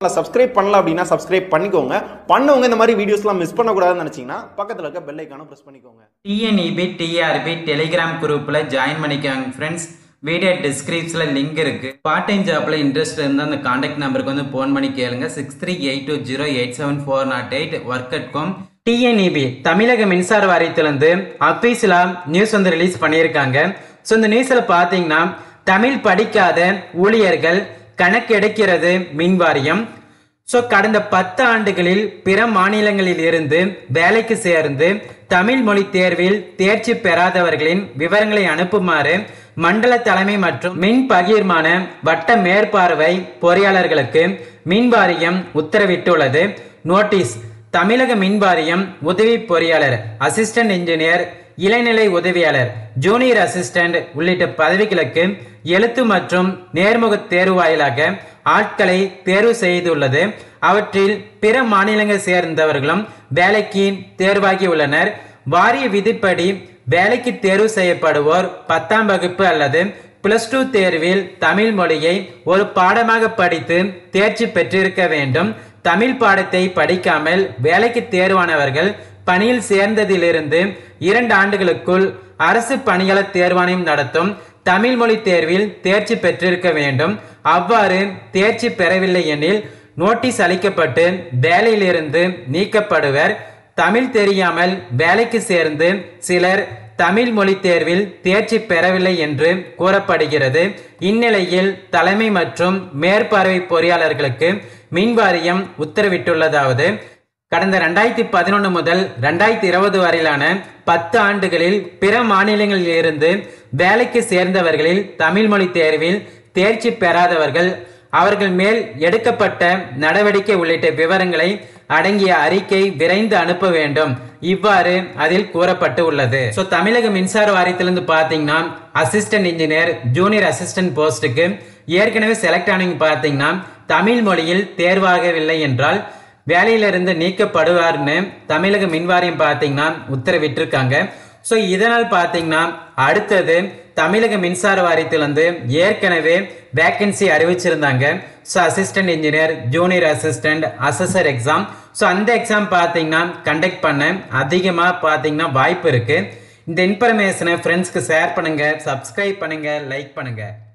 subscribe பண்ணல அப்படின்னா subscribe பண்ணிக்கோங்க பண்ணவங்க இந்த மாதிரி வீடியோஸ்லாம் மிஸ் பண்ணக்கூடாதுன்னு நினைச்சீங்கன்னா பக்கத்தில் இருக்க பெல் ஐக்கானும் ப்ரெஸ் பண்ணிக்கோங்க டிஎன்இபி டிஆர்பி டெலிகிராம் குரூப்பில் ஜாயின் பண்ணிக்கோங்க ஃப்ரெண்ட்ஸ் வீடியோ டிஸ்கிரிப்ஷனில் லிங்க் இருக்கு பார்ட் டைம் ஜாப்ல இன்ட்ரெஸ்ட் இருந்தால் அந்த காண்டாக்ட் நம்பருக்கு வந்து ஃபோன் பண்ணி கேளுங்க six three eight two zero eight seven four not eight work at com TNEB தமிழக மின்சார வாரியத்திலிருந்து அஃபீஷியலாக நியூஸ் வந்து ரிலீஸ் பண்ணியிருக்காங்க ஸோ இந்த நியூஸில் பார்த்தீங்கன்னா தமிழ் படிக்காத ஊழியர்கள் கணக்கு எடுக்கிறது மின் வாரியம் ஸோ கடந்த பத்து ஆண்டுகளில் பிற மாநிலங்களில் இருந்து வேலைக்கு சேர்ந்து தமிழ் மொழி தேர்வில் தேர்ச்சி பெறாதவர்களின் விவரங்களை அனுப்புமாறு மண்டல தலைமை மற்றும் மின் பகிர்மான வட்ட மேற்பார்வை பொறியாளர்களுக்கு மின் வாரியம் உத்தரவிட்டுள்ளது நோட்டீஸ் தமிழக மின் வாரியம் உதவி பொறியாளர் அசிஸ்டன்ட் இன்ஜினியர் இளநிலை உதவியாளர் ஜூனியர் அசிஸ்டன்ட் உள்ளிட்ட பதவிகளுக்கு எழுத்து மற்றும் நேர்முக தேர்வு வாயிலாக ஆட்களை தேர்வு செய்துள்ளது அவற்றில் பிற மாநிலங்களை சேர்ந்தவர்களும் வேலைக்கு தேர்வாகி உள்ளனர் வாரிய விதிப்படி வேலைக்கு தேர்வு செய்யப்படுவோர் பத்தாம் வகுப்பு அல்லது பிளஸ் டூ தேர்வில் தமிழ் மொழியை ஒரு பாடமாக படித்து தேர்ச்சி பெற்றிருக்க வேண்டும் தமிழ் பாடத்தை படிக்காமல் வேலைக்கு தேர்வானவர்கள் பணியில் சேர்ந்ததிலிருந்து இரண்டு ஆண்டுகளுக்குள் அரசு பணியாளர் தேர்வாணையம் நடத்தும் தமிழ் மொழி தேர்வில் தேர்ச்சி பெற்றிருக்க வேண்டும் அவ்வாறு தேர்ச்சி பெறவில்லை எனில் நோட்டீஸ் அளிக்கப்பட்டு வேலையிலிருந்து நீக்கப்படுவர் தமிழ் தெரியாமல் வேலைக்கு சேர்ந்து சிலர் தமிழ் மொழி தேர்வில் தேர்ச்சி பெறவில்லை என்று கூறப்படுகிறது இந்நிலையில் தலைமை மற்றும் மேற்பார்வை பொறியாளர்களுக்கு மின்வாரியம் உத்தரவிட்டுள்ளதாவது கடந்த ரெண்டாயிரத்தி பதினொன்று முதல் ரெண்டாயிரத்தி இருபது வரையிலான பத்து ஆண்டுகளில் பிற மாநிலங்களில் இருந்து வேலைக்கு சேர்ந்தவர்களில் தமிழ் மொழி தேர்வில் தேர்ச்சி பெறாதவர்கள் அவர்கள் மேல் எடுக்கப்பட்ட நடவடிக்கை உள்ளிட்ட விவரங்களை அடங்கிய அறிக்கை விரைந்து அனுப்ப வேண்டும் இவ்வாறு அதில் கூறப்பட்டு உள்ளது ஸோ தமிழக மின்சார வாரியத்திலிருந்து பார்த்தீங்கன்னா அசிஸ்டன்ட் இன்ஜினியர் ஜூனியர் அசிஸ்டன்ட் போஸ்ட்டுக்கு ஏற்கனவே செலக்ட் ஆனவங்க பார்த்தீங்கன்னா தமிழ் மொழியில் தேர்வாகவில்லை என்றால் வேலையிலிருந்து நீக்கப்படுவார்னு தமிழக மின்வாரியம் பார்த்தீங்கன்னா உத்தரவிட்டிருக்காங்க ஸோ இதனால் பார்த்தீங்கன்னா அடுத்தது தமிழக மின்சார வாரியத்திலிருந்து ஏற்கனவே வேக்கன்சி அறிவிச்சிருந்தாங்க so assistant engineer junior assistant assessor exam so அந்த எக்ஸாம் பார்த்தீங்கன்னா கண்டக்ட் பண்ண அதிகமாக பார்த்தீங்கன்னா வாய்ப்பு இருக்குது இந்த இன்ஃபர்மேஷனை ஃப்ரெண்ட்ஸ்க்கு ஷேர் பண்ணுங்கள் சப்ஸ்கிரைப் பண்ணுங்கள் லைக் பண்ணுங்கள்